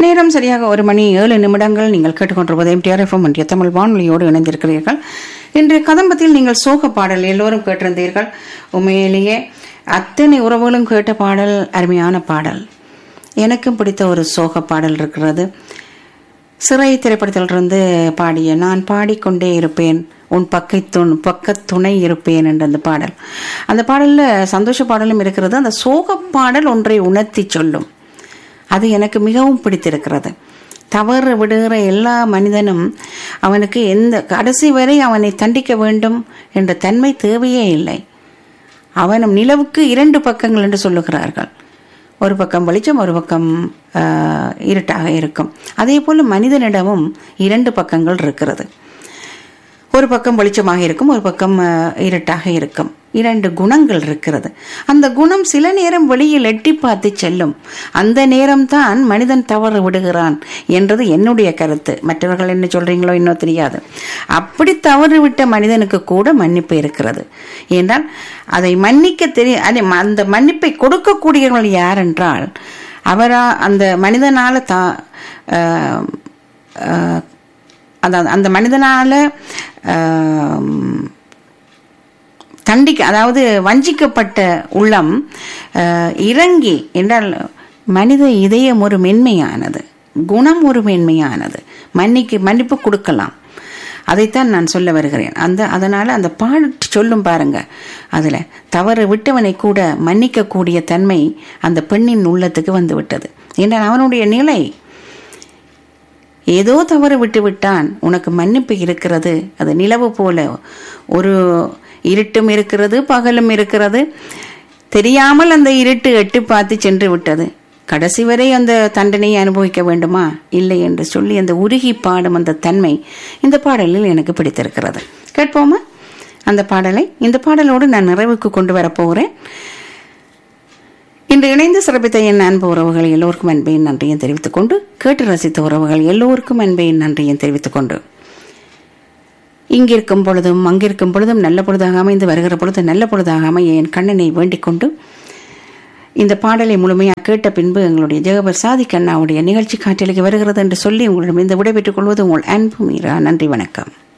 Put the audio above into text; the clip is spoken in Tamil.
நேரம் சரியாக ஒரு மணி ஏழு நிமிடங்கள் நீங்கள் கேட்டுக்கொண்டிருப்பது எம்டிஆர் எஃப்எம் ஒன்றிய தமிழ் வானொலியோடு இணைந்திருக்கிறீர்கள் இன்றைய கதம்பத்தில் நீங்கள் சோக பாடல் எல்லோரும் கேட்டிருந்தீர்கள் உண்மையிலேயே அத்தனை உறவுகளும் கேட்ட பாடல் அருமையான பாடல் எனக்கும் பிடித்த ஒரு சோக பாடல் இருக்கிறது சிறை திரைப்படத்திலிருந்து பாடிய நான் பாடிக்கொண்டே இருப்பேன் உன் பக்கத்துண் பக்கத்துணை இருப்பேன் என்ற அந்த பாடல் அந்த பாடலில் சந்தோஷ பாடலும் இருக்கிறது அந்த சோக பாடல் ஒன்றை உணர்த்தி சொல்லும் அது எனக்கு மிகவும் பிடித்திருக்கிறது தவறு விடுகிற எல்லா மனிதனும் அவனுக்கு எந்த கடைசி வரை அவனை தண்டிக்க வேண்டும் என்ற தன்மை தேவையே இல்லை அவனும் நிலவுக்கு இரண்டு பக்கங்கள் என்று சொல்லுகிறார்கள் ஒரு பக்கம் வெளிச்சம் ஒரு பக்கம் ஆஹ், இருட்டாக இருக்கும் அதே போல மனிதனிடமும் இரண்டு பக்கங்கள் இருக்கிறது ஒரு பக்கம் வெளிச்சமாக இருக்கும் ஒரு பக்கம் ஆஹ், இருட்டாக இருக்கும் இரண்டு குணங்கள் இருக்கிறது அந்த குணம் சில நேரம் வெளியில் எட்டி பார்த்து செல்லும் அந்த நேரம்தான் மனிதன் தவறு விடுகிறான் என்றது என்னுடைய கருத்து மற்றவர்கள் என்ன சொல்றீங்களோ இன்னும் தெரியாது அப்படி தவறு விட்ட மனிதனுக்கு கூட மன்னிப்பு இருக்கிறது ஏன்றால் அதை மன்னிக்க தெரிய அதை ம- அந்த மன்னிப்பை கொடுக்கக்கூடியவர்கள் யார் என்றால் அவரா அந்த மனிதனால தா ஆஹ், ஆஹ், அதாவது அந்த மனிதனால ஆம், தண்டிக்க அதாவது வஞ்சிக்கப்பட்ட உள்ளம் அஹ், இறங்கி என்றால் மனித இதயம் ஒரு மென்மையானது குணம் ஒரு மென்மையானது மன்னிக்கு மன்னிப்பு கொடுக்கலாம் அதைத்தான் நான் சொல்ல வருகிறேன் அந்த அதனால அந்த பாட்டு சொல்லும் பாருங்க அதுல தவறு விட்டவனை கூட மன்னிக்கக்கூடிய தன்மை அந்த பெண்ணின் உள்ளத்துக்கு வந்து விட்டது என்றால் அவனுடைய நிலை ஏதோ தவறு விட்டு விட்டான் உனக்கு மன்னிப்பு இருக்கிறது அது நிலவு போல ஒரு இருட்டும் இருக்கிறது பகலும் இருக்கிறது தெரியாமல் அந்த இருட்டு எட்டி பார்த்து சென்று விட்டது கடைசி வரை அந்த தண்டனையை அனுபவிக்க வேண்டுமா இல்லை என்று சொல்லி அந்த உருகி பாடும் அந்த தன்மை இந்த பாடலில் எனக்கு பிடித்திருக்கிறது கேட்போமா அந்த பாடலை இந்த பாடலோடு நான் நிறைவுக்கு கொண்டு வரப்போகிறேன் இன்று இணைந்து சிறப்பித்த என் அன்பு உறவுகள் எல்லோருக்கும் அன்பையும் நன்றியும் தெரிவித்துக் கொண்டு கேட்டு ரசித்த உறவுகள் எல்லோருக்கும் அன்பையும் நன்றியும் தெரிவித்துக் கொண்டு இங்கிருக்கும் பொழுதும் அங்கிருக்கும் பொழுதும் நல்ல பொழுதாக அமைந்து வருகிற பொழுது நல்ல பொழுதாக அமைய என் கண்ணனை வேண்டிக் கொண்டு இந்த பாடலை முழுமையாக கேட்ட பின்பு எங்களுடைய ஜெகபர் சாதிக் அண்ணாவுடைய நிகழ்ச்சி காற்றலுக்கு வருகிறது என்று சொல்லி உங்களிடம் இந்த விடைபெற்றுக் கொள்வது உங்கள் அன்பு மீரா நன்றி வணக்கம்